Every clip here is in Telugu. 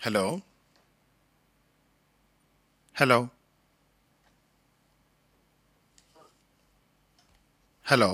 Hello hello hello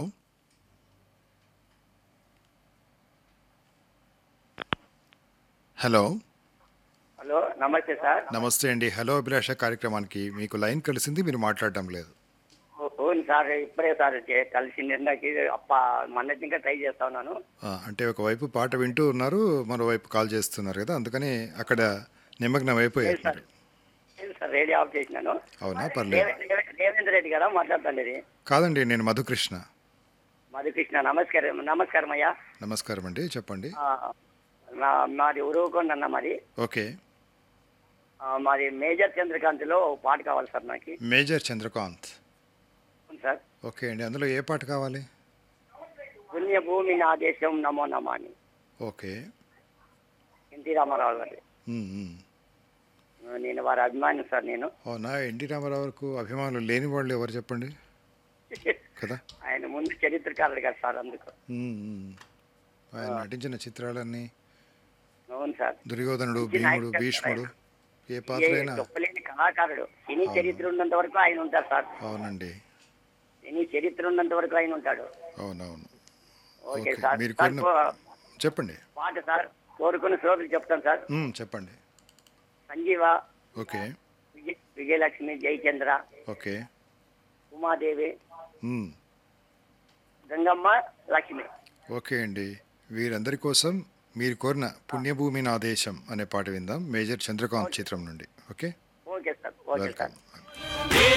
hello hello నమస్తే సార్ నమస్తే అండి హలో అభిలాష కార్యక్రమానికి మీకు లైన్ కలిసింది మీరు మాట్లాడటం లేదు ఓ- అవును సార్ ఇప్పుడే సార్ చే- కలిసి నిన్నకి అప్ప మొన్నటి ఇంకా ట్రై చేస్తా ఉన్నాను ఆ, అంటే ఒకవైపు పాట వింటూ ఉన్నారు మరోవైపు కాల్ చేస్తున్నారు కదా అందుకని అక్కడ నిమగ్నం లేదు అయిపోయారు సార్ లేదు సార్ రేడియో ఆఫ్ చేసినాను అవునా పర్లేదు రేవ- రేవ- రేవేంద్ర రెడ్డి గారా మాట్లాడుతుంది కాదండి నేను మధుకృష్ణ మధుకృష్ణ నమస్కారం నమస్కారం అయ్యా నమస్కారం అండి చెప్పండి ఆ, నా మాది ఉరువుకొండ అన్న మరి ఓకే ఆ, మాది మేజర్ చంద్రకాంత్లో ఓ పాట కావాలి సార్ నాకు మేజర్ చంద్రకాంత్ అవును సార్ ఓకే అండి అందులో ఏ పాట కావాలి పుణ్యభూమి నా దేశం నమో నమో అని ఓకే ఎన్టీ రామారావు గారు ఉమ్, ఉమ్. నేను వారి అభిమాని సార్ నేను అవునా ఎన్టీ రామారావుకు అభిమానులు లేని వాళ్ళు ఎవరు చెప్పండి కదా ఆయన ముందు చరిత్రకారుడు కదా సార్ అందుకు ఉమ్, ఉమ్. ఆయన నటించిన చిత్రాలన్నీ అవును సార్ దుర్యోధనుడు మంచి భీముడు నాయకుడు భీష్ముడు ఏ ఏ పాత్ర అయినా గొప్పలేని కళాకారుడు సినీ చరిత్ర ఉన్నంత వరకు ఆయన ఉంటారు సార్ అవునండి సినీ చరిత్ర ఉన్నంత వరకు ఆయన ఉంటాడు అవునవును ఓకే ఓకే, సార్ మీరు సార్ కోరిన- కో- చెప్పండి పాట సార్ కోరుకున్న శ్రోతలు చెప్తాను సార్ ఉమ్, చెప్పండి Sanjeeva okay Vijaya Vijayalakshmi Jayachandra okay Umadevi um, Gangamma Lakshmi okay అండి వీరందరి కోసం మీరు కోరిన పుణ్యభూమి నా దేశం అనే పాట విందాం మేజర్ చంద్రకాంత్ చిత్రం నుండి okay okay sir okay sir welcome